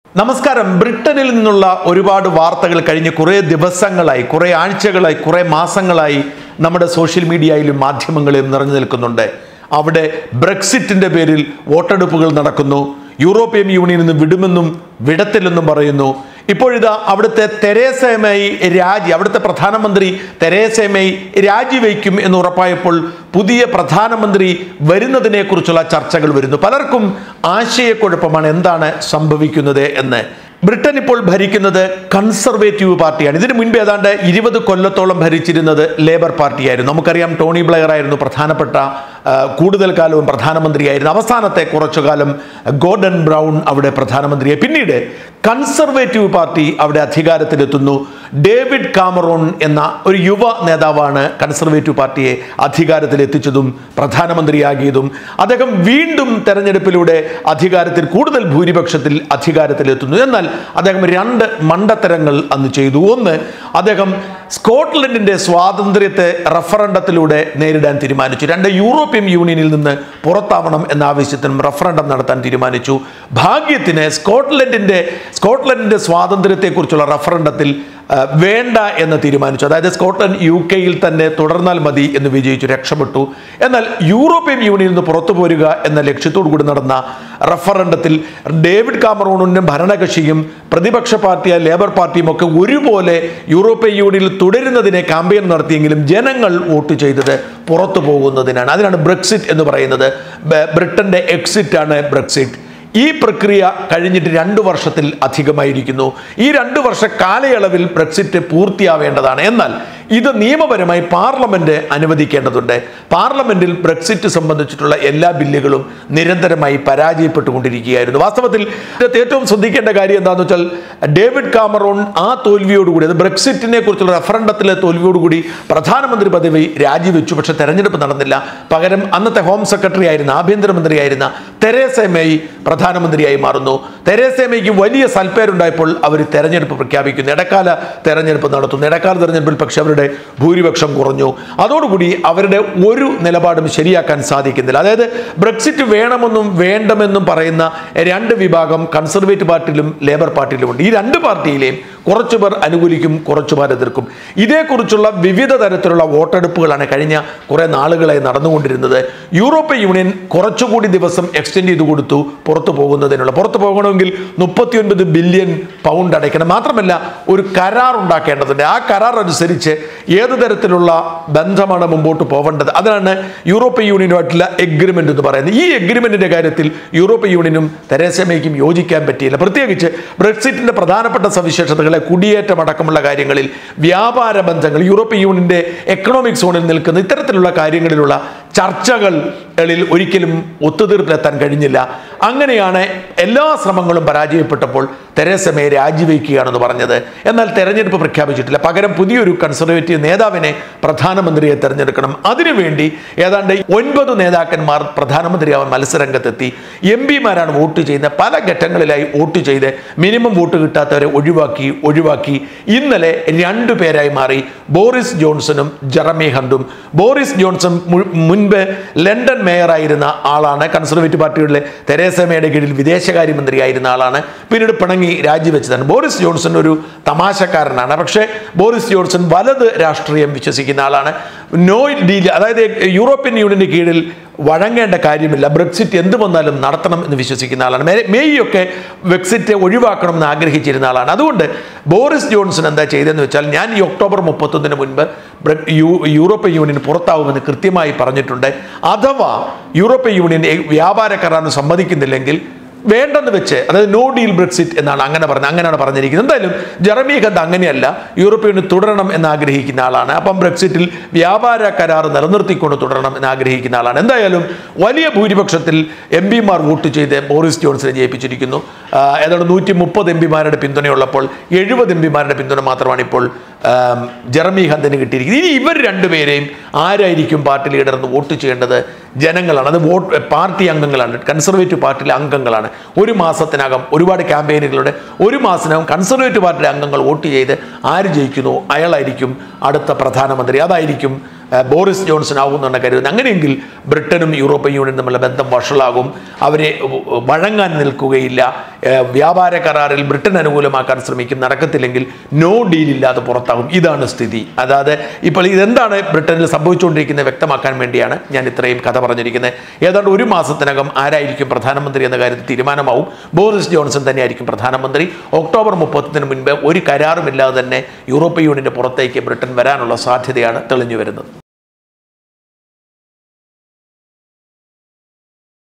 നമസ്കാരം ബ്രിട്ടനിൽ നിന്നുള്ള ഒരുപാട് വാർത്തകൾ കഴിഞ്ഞ് കുറേ ദിവസങ്ങളായി കുറേ ആഴ്ചകളായി കുറേ മാസങ്ങളായി നമ്മുടെ സോഷ്യൽ മീഡിയയിലും മാധ്യമങ്ങളിലും നിറഞ്ഞു നിൽക്കുന്നുണ്ട് അവിടെ ബ്രെക്സിറ്റിന്റെ പേരിൽ വോട്ടെടുപ്പുകൾ നടക്കുന്നു യൂറോപ്യൻ യൂണിയനിൽ നിന്ന് വിടുമെന്നും വിടത്തില്ലെന്നും പറയുന്നു ഇപ്പോഴിതാ അവിടുത്തെ തെരേസ മെയ് രാജി അവിടുത്തെ പ്രധാനമന്ത്രി തെരേസ മെയ് രാജിവെക്കും എന്ന് ഉറപ്പായപ്പോൾ പുതിയ പ്രധാനമന്ത്രി വരുന്നതിനെക്കുറിച്ചുള്ള ചർച്ചകൾ വരുന്നു പലർക്കും ആശയക്കുഴപ്പമാണ് എന്താണ് സംഭവിക്കുന്നത് എന്ന് ബ്രിട്ടൻ ഇപ്പോൾ ഭരിക്കുന്നത് കൺസർവേറ്റീവ് പാർട്ടിയാണ് ഇതിനു മുൻപ് ഏതാണ്ട് ഇരുപത് കൊല്ലത്തോളം ഭരിച്ചിരുന്നത് ലേബർ പാർട്ടിയായിരുന്നു നമുക്കറിയാം ടോണി ബ്ലെയർ ആയിരുന്നു പ്രധാനപ്പെട്ട ആ, കൂടുതൽ കാലവും പ്രധാനമന്ത്രിയായിരുന്നു അവസാനത്തെ കുറച്ചു കാലം ഗോർഡൻ ബ്രൗൺ അവിടെ പ്രധാനമന്ത്രിയായി പിന്നീട് കൺസർവേറ്റീവ് പാർട്ടി അവിടെ അധികാരത്തിലെത്തുന്നു ഡേവിഡ് കാമറോൺ എന്ന ഒരു യുവ നേതാവാണ് കൺസർവേറ്റീവ് പാർട്ടിയെ അധികാരത്തിലെത്തിച്ചതും പ്രധാനമന്ത്രിയാകിയതും അദ്ദേഹം വീണ്ടും തെരഞ്ഞെടുപ്പിലൂടെ അധികാരത്തിൽ കൂടുതൽ ഭൂരിപക്ഷത്തിൽ അധികാരത്തിലെത്തുന്നു എന്നാൽ അദ്ദേഹം രണ്ട് മണ്ടത്തരങ്ങൾ അന്ന് ചെയ്തു ഒന്ന് അദ്ദേഹം സ്കോട്ട്ലൻഡിന്റെ സ്വാതന്ത്ര്യത്തെ റഫറണ്ടത്തിലൂടെ നേരിടാൻ തീരുമാനിച്ചു രണ്ട് യൂറോപ്യൻ യൂണിയനിൽ നിന്ന് പുറത്താവണം എന്ന ആവശ്യത്തിനും റഫറണ്ടം നടത്താൻ തീരുമാനിച്ചു ഭാഗ്യത്തിന് സ്കോട്ട്ലൻഡിന്റെ സ്കോട്ട്ലൻഡിന്റെ സ്വാതന്ത്ര്യത്തെക്കുറിച്ചുള്ള റഫറണ്ടത്തിൽ ആ, വേണ്ട എന്ന് തീരുമാനിച്ചു അതായത് സ്കോട്ട്ലൻഡ് യു കെയിൽ തന്നെ തുടർന്നാൽ മതി എന്ന് വിജയിച്ചു രക്ഷപ്പെട്ടു എന്നാൽ യൂറോപ്യൻ യൂണിയനിൽ നിന്ന് പുറത്തു പോരുക എന്ന ലക്ഷ്യത്തോടു കൂടി നടന്ന റഫറണ്ടത്തിൽ ഡേവിഡ് കാമറൂണിനും ഭരണകക്ഷിയും പ്രതിപക്ഷ പാർട്ടിയായ ലേബർ പാർട്ടിയും ഒക്കെ ഒരുപോലെ യൂറോപ്യൻ യൂണിയനിൽ തുടരുന്നതിനെ കാമ്പയിൻ നടത്തിയെങ്കിലും ജനങ്ങൾ വോട്ട് ചെയ്തത് പുറത്തു പോകുന്നതിനാണ് അതിനാണ് ബ്രെക്സിറ്റ് എന്ന് പറയുന്നത് ബ- ബ്രിട്ടന്റെ എക്സിറ്റ് ആണ് ബ്രെക്സിറ്റ് ഈ പ്രക്രിയ കഴിഞ്ഞിട്ട് രണ്ടു വർഷത്തിൽ അധികമായിരിക്കുന്നു ഈ രണ്ടു വർഷ കാലയളവിൽ ബ്രെക്സിറ്റ് പൂർത്തിയാവേണ്ടതാണ് എന്നാൽ ഇത് നിയമപരമായി പാർലമെന്റ് അനുവദിക്കേണ്ടതുണ്ട് പാർലമെന്റിൽ ബ്രെക്സിറ്റ് സംബന്ധിച്ചിട്ടുള്ള എല്ലാ ബില്ലുകളും നിരന്തരമായി പരാജയപ്പെട്ടുകൊണ്ടിരിക്കുകയായിരുന്നു വാസ്തവത്തിൽ ഇതിനകത്ത് ഏറ്റവും ശ്രദ്ധിക്കേണ്ട കാര്യം എന്താണെന്ന് വെച്ചാൽ ഡേവിഡ് കാമറോൺ ആ തോൽവിയോടുകൂടി അത് ബ്രെക്സിറ്റിനെ കുറിച്ചുള്ള റഫറണ്ടത്തിലെ തോൽവിയോടുകൂടി പ്രധാനമന്ത്രി പദവി രാജിവെച്ചു പക്ഷെ തെരഞ്ഞെടുപ്പ് നടന്നില്ല പകരം അന്നത്തെ ഹോം സെക്രട്ടറി ആയിരുന്ന ആഭ്യന്തരമന്ത്രിയായിരുന്ന തെരേസ മേയ് പ്രധാനമന്ത്രിയായി മാറുന്നു തെരേസ മേയ്ക്ക് വലിയ സൽപ്പേരുണ്ടായപ്പോൾ അവർ തെരഞ്ഞെടുപ്പ് പ്രഖ്യാപിക്കുന്നു ഇടക്കാല തെരഞ്ഞെടുപ്പ് നടത്തുന്നു ഇടക്കാല തെരഞ്ഞെടുപ്പിൽ പക്ഷെ അവരുടെ ഭൂരിപക്ഷം കുറഞ്ഞു അതോടുകൂടി അവരുടെ ഒരു നിലപാടും ശരിയാക്കാൻ സാധിക്കുന്നില്ല അതായത് ബ്രെക്സിറ്റ് വേണമെന്നും വേണ്ടെന്നും പറയുന്ന രണ്ട് വിഭാഗം കൺസർവേറ്റീവ് പാർട്ടിയിലും ലേബർ പാർട്ടിയിലുമുണ്ട് ഈ രണ്ട് പാർട്ടിയിലെയും കുറച്ചു പേർ അനുകൂലിക്കും കുറച്ചു പേർ എതിർക്കും ഇതേക്കുറിച്ചുള്ള വിവിധ തരത്തിലുള്ള വോട്ടെടുപ്പുകളാണ് കഴിഞ്ഞ കുറെ നാളുകളായി നടന്നുകൊണ്ടിരുന്നത് യൂറോപ്യൻ യൂണിയൻ കുറച്ചുകൂടി ദിവസം എക്സ്റ്റെൻഡ് ചെയ്ത് കൊടുത്തു പുറത്തു പോകുന്നതിനുള്ള പുറത്തു പോകണമെങ്കിൽ മുപ്പത്തിയൊൻപത് ബില്യൺ പൗണ്ട് അടയ്ക്കണം മാത്രമല്ല ഒരു കരാർ ഉണ്ടാക്കേണ്ടതുണ്ട് ആ കരാർ അനുസരിച്ച് ഏത് തരത്തിലുള്ള ബന്ധമാണ് മുമ്പോട്ട് പോവേണ്ടത് അതാണ് യൂറോപ്യൻ യൂണിയനുമായിട്ടുള്ള എഗ്രിമെന്റ് എന്ന് പറയുന്നത് ഈ എഗ്രിമെന്റിന്റെ കാര്യത്തിൽ യൂറോപ്യൻ യൂണിയനും തെരേസ മേയ്ക്കും യോജിക്കാൻ പറ്റിയില്ല പ്രത്യേകിച്ച് ബ്രെക്സിറ്റിന്റെ പ്രധാനപ്പെട്ട സവിശേഷതകളെ കുടിയേറ്റം അടക്കമുള്ള കാര്യങ്ങളിൽ വ്യാപാര ബന്ധങ്ങൾ യൂറോപ്യൻ യൂണിയന്റെ എക്കണോമിക് സോണിൽ നിൽക്കുന്ന ഇത്തരത്തിലുള്ള കാര്യങ്ങളിലുള്ള ചർച്ചകളിൽ ഒരിക്കലും ഒത്തുതീർപ്പിലെത്താൻ കഴിഞ്ഞില്ല അങ്ങനെയാണ് എല്ലാ ശ്രമങ്ങളും പരാജയപ്പെട്ടപ്പോൾ തെരേസ മേ രാജിവെക്കുകയാണെന്ന് പറഞ്ഞത് എന്നാൽ തെരഞ്ഞെടുപ്പ് പ്രഖ്യാപിച്ചിട്ടില്ല പകരം പുതിയൊരു കൺസർവേറ്റീവ് നേതാവിനെ പ്രധാനമന്ത്രിയെ തെരഞ്ഞെടുക്കണം അതിനുവേണ്ടി ഏതാണ്ട് ഒൻപത് നേതാക്കന്മാർ പ്രധാനമന്ത്രിയാവാൻ മത്സരരംഗത്തെത്തി എം പിമാരാണ് വോട്ട് ചെയ്യുന്നത് പല ഘട്ടങ്ങളിലായി വോട്ട് ചെയ്ത് മിനിമം വോട്ട് കിട്ടാത്തവരെ ഒഴിവാക്കി ഒഴിവാക്കി ഇന്നലെ രണ്ടു പേരായി മാറി ബോറിസ് ജോൺസണും ജെറമി ഹണ്ടും ബോറിസ് ജോൺസൺ മു- മുൻപ് ലണ്ടൻ മേയറായിരുന്ന ആളാണ് കൺസർവേറ്റീവ് പാർട്ടിയുടെ തെരേസ മേയുടെ കീഴിൽ വിദേശകാര്യമന്ത്രിയായിരുന്ന ആളാണ് പിന്നീട് പിണങ്ങി രാജിവെച്ചതാണ് ബോറിസ് ജോൺസൺ ഒരു തമാശക്കാരനാണ് പക്ഷേ ബോറിസ് ജോൺസൺ വലത് രാഷ്ട്രീയം വിശ്വസിക്കുന്ന ആളാണ് നോ ഡീൽ അതായത് യൂറോപ്യൻ യൂണിയന് കീഴിൽ വഴങ്ങേണ്ട കാര്യമില്ല ബ്രെക്സിറ്റ് എന്ത് വന്നാലും നടത്തണം എന്ന് വിശ്വസിക്കുന്ന ആളാണ് മേ- മേയ് ഒക്കെ ബ്രെക്സിറ്റ് ഒഴിവാക്കണമെന്ന് ആഗ്രഹിച്ചിരുന്ന ആളാണ് അതുകൊണ്ട് ബോറിസ് ജോൺസൺ എന്താ ചെയ്തതെന്ന് വെച്ചാൽ ഞാൻ ഈ ഒക്ടോബർ മുപ്പത്തൊന്നിന് മുൻപ് ബ്രെ- യു- യൂറോപ്യൻ യൂണിയൻ പുറത്താവുമെന്ന് കൃത്യമായി പറഞ്ഞിട്ടുണ്ട് അഥവാ യൂറോപ്യൻ യൂണിയൻ ഏ- വ്യാപാര കരാറിന് സമ്മതിക്കുന്നില്ലെങ്കിൽ വേണ്ടെന്ന് വെച്ച് അതായത് നോ ഡീൽ ബ്രെക്സിറ്റ് എന്നാണ് അങ്ങനെ പറഞ്ഞത് അങ്ങനെയാണ് പറഞ്ഞിരിക്കുന്നത് എന്തായാലും ജെറമി ഹന്ത് അങ്ങനെയല്ല യൂറോപ്യൻ യൂണിയൻ തുടരണം എന്ന് ആഗ്രഹിക്കുന്ന ആളാണ് അപ്പം ബ്രെക്സിറ്റിൽ വ്യാപാര കരാർ നിലനിർത്തിക്കൊണ്ട് തുടരണം എന്ന് ആഗ്രഹിക്കുന്ന ആളാണ് എന്തായാലും വലിയ ഭൂരിപക്ഷത്തിൽ എം പിമാർ വോട്ട് ചെയ്ത് ബോറിസ് ജോൺസനെ ജയിപ്പിച്ചിരിക്കുന്നു ആ, ഏതാണ്ട് നൂറ്റി മുപ്പത് എം പിമാരുടെ പിന്തുണയുള്ളപ്പോൾ എഴുപത് എം പിമാരുടെ പിന്തുണ മാത്രമാണ് ഇപ്പോൾ ആം, ജെറമി ഹന്തിന് കിട്ടിയിരിക്കുന്നത് ഇനി ഇവർ രണ്ടുപേരെയും ആരായിരിക്കും പാർട്ടി ലീഡർ എന്ന് വോട്ട് ചെയ്യേണ്ടത് ജനങ്ങളാണ് അത് വോട്ട് പാർട്ടി അംഗങ്ങളാണ് കൺസർവേറ്റീവ് പാർട്ടിയിലെ അംഗങ്ങളാണ് ഒരു മാസത്തിനകം ഒരുപാട് ക്യാമ്പയിനുകളുടെ ഒരു മാസത്തിനകം കൺസർവേറ്റീവ് പാർട്ടിയുടെ അംഗങ്ങൾ വോട്ട് ചെയ്ത് ആര് ജയിക്കുന്നു അയാളായിരിക്കും അടുത്ത പ്രധാനമന്ത്രി അതായിരിക്കും ഏഹ്, ബോറിസ് ജോൺസൺ ആകുമെന്നാണ് കരുതുന്നത് അങ്ങനെയെങ്കിൽ ബ്രിട്ടനും യൂറോപ്യൻ യൂണിയനും തമ്മിലുള്ള ബന്ധം വഷളാകും അവരെ വഴങ്ങാൻ നിൽക്കുകയില്ല ഏഹ്, വ്യാപാര കരാറിൽ ബ്രിട്ടൻ അനുകൂലമാക്കാൻ ശ്രമിക്കും നടക്കത്തില്ലെങ്കിൽ നോ ഡീൽ ഇല്ലാതെ പുറത്താകും ഇതാണ് സ്ഥിതി അതായത് ഇപ്പോൾ ഇതെന്താണ് ബ്രിട്ടനിൽ സംഭവിച്ചുകൊണ്ടിരിക്കുന്നത് വ്യക്തമാക്കാൻ വേണ്ടിയാണ് ഞാൻ ഇത്രയും കഥ പറഞ്ഞിരിക്കുന്നത് ഏതാണ്ട് ഒരു മാസത്തിനകം ആരായിരിക്കും പ്രധാനമന്ത്രി എന്ന കാര്യത്തിൽ തീരുമാനമാവും ബോറിസ് ജോൺസൺ തന്നെയായിരിക്കും പ്രധാനമന്ത്രി ഒക്ടോബർ മുപ്പത്തിന് മുൻപ് ഒരു കരാറുമില്ലാതെ തന്നെ യൂറോപ്യൻ യൂണിയന്റെ പുറത്തേക്ക് ബ്രിട്ടൻ വരാനുള്ള സാധ്യതയാണ് തെളിഞ്ഞു വരുന്നത്